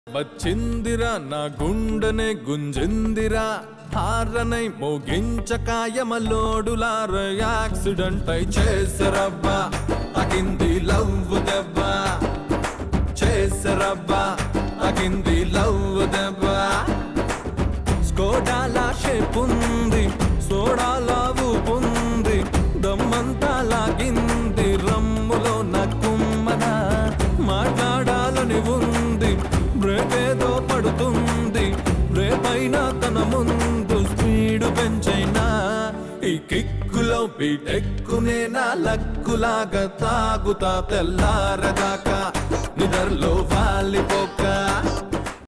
వచ్చిందిరా నా గుండెనే గుంజిందిరా హారనై మోగించకాయమలోడులార యాక్సిడెంట్ అయి చేసరబ్బా తగింది లవ్ దెబ్బ చేసరబ్బా తగింది లవ్ దెబ్బ స్కోడాలా షేప్ ఉంది సోడాలా ఊపుంది దమ్మంతా లాగింది రమ్ములో నక్కుమ్మన మాట్లాడాలని ఉంది బ్రేక్ ఏదో పడుతుంది రేపైన తన ముందు స్పీడ్ పెంచైనా ఈ కిక్కులో బీటెక్కునే నా లక్కులాగా తాగుతా తెల్లారదాకా నిద్రలో వాలిపోక